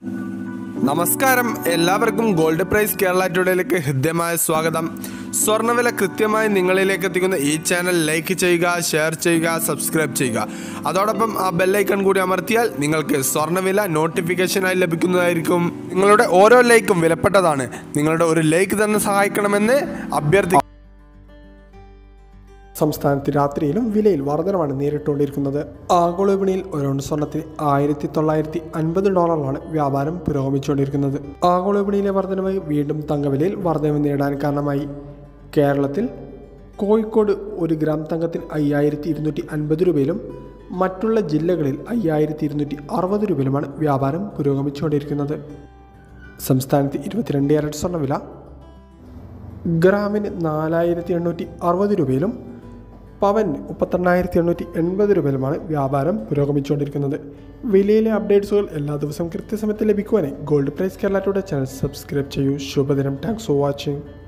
നമസ്കാരം എല്ലാവർക്കും gold price Kerala ടുഡേയിലേക്ക് ഹൃദ്യമായ സ്വാഗതം സ്വർണ്ണവില കൃത്യമായി നിങ്ങളിലേക്ക് എത്തിക്കുന്ന ഈ ചാനൽ ലൈക്ക് ചെയ്യുക ഷെയർ ചെയ്യുക സബ്സ്ക്രൈബ് ചെയ്യുക അതോടൊപ്പം ആ ബെല്ലൈക്കൺ കൂടി അമർത്തിയാൽ നിങ്ങൾക്ക് സ്വർണ്ണവില നോട്ടിഫിക്കേഷനായി ലഭിക്കുന്നതായിരിക്കും നിങ്ങളുടെ ഓരോ ലൈക്കും വിലപ്പെട്ടതാണ് നിങ്ങളുടെ ഒരു ലൈക്ക് തന്നെ സഹായിക്കണമെന്ന് അഭ്യർത്ഥി സംസ്ഥാനത്ത് രാത്രിയിലും വിലയിൽ വർധനമാണ് നേരിട്ടുകൊണ്ടിരിക്കുന്നത് ആഗോള വിപണിയിൽ ഒരു ഔൺസ് സ്വർണ്ണത്തിന് ആയിരത്തി തൊള്ളായിരത്തി അൻപത് ഡോളറിലാണ് വ്യാപാരം പുരോഗമിച്ചുകൊണ്ടിരിക്കുന്നത് ആഗോള വിപണിയിലെ വർധനവ് വീണ്ടും തങ്കവിലയിൽ വർധനവ് നേടാൻ കാരണമായി കേരളത്തിൽ കോഴിക്കോട് ഒരു ഗ്രാം തങ്കത്തിന് അയ്യായിരത്തി ഇരുന്നൂറ്റി അൻപത് രൂപയിലും മറ്റുള്ള ജില്ലകളിൽ അയ്യായിരത്തി ഇരുന്നൂറ്റി അറുപത് രൂപയിലുമാണ് വ്യാപാരം പുരോഗമിച്ചുകൊണ്ടിരിക്കുന്നത് സംസ്ഥാനത്ത് ഇരുപത്തിരണ്ട് ക്യാരറ്റ് സ്വർണ്ണവില ഗ്രാമിന് നാലായിരത്തി എണ്ണൂറ്റി അറുപത് രൂപയിലും പവൻ മുപ്പത്തെണ്ണായിരത്തി എണ്ണൂറ്റി എൺപത് രൂപയിലുമാണ് വ്യാപാരം പുരോഗമിച്ചുകൊണ്ടിരിക്കുന്നത് വിലയിലെ അപ്ഡേറ്റ്സുകൾ എല്ലാ ദിവസവും കൃത്യസമയത്ത് ലഭിക്കുവാനായി gold price Kerala today channel subscribe ചെയ്യൂ ശുഭദിനം താങ്ക്സ് ഫോർ വാച്ചിങ്